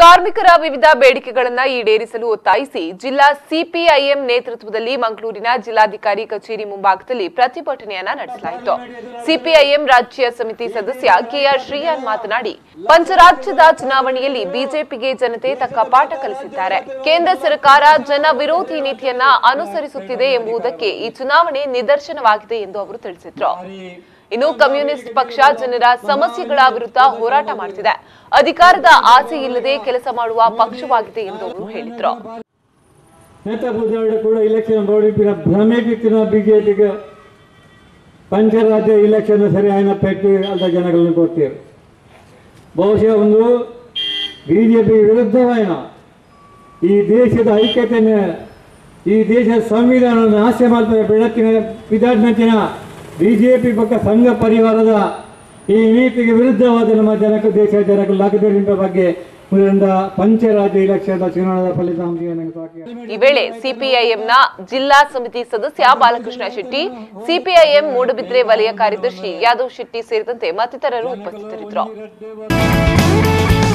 ಕಾರ್ಮಿಕರ ವಿವಿಧ ಬೇಡಿಕೆಗಳನ್ನ ಈಡೇರಿಸಲು ಒತ್ತಾಯಿಸಿ ಜಿಲ್ಲಾ ಸಿಪಿಐಎಂ ನೇತೃತ್ವದಲ್ಲಿ ಮಂಗಳೂರಿನ ಜಿಲ್ಲಾಧಿಕಾರಿ ಕಚೇರಿ ಮುಂಭಾಗದಲ್ಲಿ ಪ್ರತಿಭಟನೆಯನ್ನ ನಡೆಸಲಾಯಿತು ಸಿಪಿಐಎಂ ರಾಜ್ಯ ಸಮಿತಿ ಸದಸ್ಯ ಕೆಆರ್ ಶ್ರೀಯಾನ್ ಮಾತನಾಡಿ ಪಂಚರಾಜ್ಯದ ಚುನಾವಣೆಯಲ್ಲಿ ಬಿಜೆಪಿಗೆ ಜನತೆ ತಕ್ಕ ಪಾಠ ಕಲಿಸಿದ್ದಾರೆ ಕೇಂದ್ರ ಸರ್ಕಾರ ಜನ ವಿರೋಧಿ ನೀತಿಯನ್ನ ಅನುಸರಿಸುತ್ತಿದೆ ಎಂಬುದಕ್ಕೆ ಈ ಚುನಾವಣೆ ನಿದರ್ಶನವಾಗಿದೆ ಎಂದು ಅವರು ತಿಳಿಸಿದ್ರು ಇನ್ನು ಕಮ್ಯುನಿಸ್ಟ್ ಪಕ್ಷ ಜನರ ಸಮಸ್ಯೆಗಳ ವಿರುದ್ಧ ಹೋರಾಟ ಮಾಡುತ್ತಿದೆ ಅಧಿಕಾರದ ಆಸೆ ಇಲ್ಲದೆ ಕೆಲಸ ಮಾಡುವ ಪಕ್ಷವಾಗಿದೆ ಎಂದು ಅವರು ಹೇಳಿದ್ರು ನೇತಾಪುರದವರು ಕೂಡ ಇಲೆಕ್ಷನ್ ಓಡಿಪಿನ ಭ್ರಮೆಗಿತ್ತಿನ ಬಿಜೆಪಿಗೆ ಪಂಚರಾಜ್ಯ ಇಲೆಕ್ಷನ್ ಸರಿ ಆಯ್ನ ಪೆಟ್ಟು ಅಲ್ಲ ಜನಗಳನ್ನು ಕೊಡ್ತೀರು ಬಹುಶಃ ಒಂದು ಬಿ ಜೆ ಪಿ ವಿರುದ್ಧವಾಯಿನ ಈ ದೇಶದ ಐಕ್ಯತೆಯನ್ನು ಈ ದೇಶದ ಸಂವಿಧಾನ ನಾಶ ಮಾಡ್ತಾರೆ ಬೆಳಕಿನ ವಿಧಾನಚಿನ ಬಿ ಜೆ ಪಿ ಪಕ್ಕ ಸಂಘ ಪರಿವಾರದ ಈ ನೀತಿಗೆ ವಿರುದ್ಧವಾದ ನಮ್ಮ ಜನಕ್ಕೆ ದೇಶ ಜನಕ್ಕೆ ಲಾಗದಿರುವ ಬಗ್ಗೆ ಮುಂದಿನ ಪಂಚರಾಜ್ಯ ಇಲೆಕ್ಷನ್ ಚುನಾವಣಾ ಫಲಿತಾಂಶ ನನಗೆ ಸಾಕು ಈ ವೇಳೆ ಸಿಪಿಐಎಂನ ಜಿಲ್ಲಾ ಸಮಿತಿ ಸದಸ್ಯ ಬಾಲಕೃಷ್ಣ ಶೆಟ್ಟಿ ಸಿಪಿಐಎಂ ಮೂಡಬಿದ್ರೆ ವಲಯ ಕಾರ್ಯದರ್ಶಿ ಯಾದವ್ ಶೆಟ್ಟಿ ಸೇರಿದಂತೆ ಮತ್ತಿತರರು ಉಪಸ್ಥಿತರಿದ್ದರು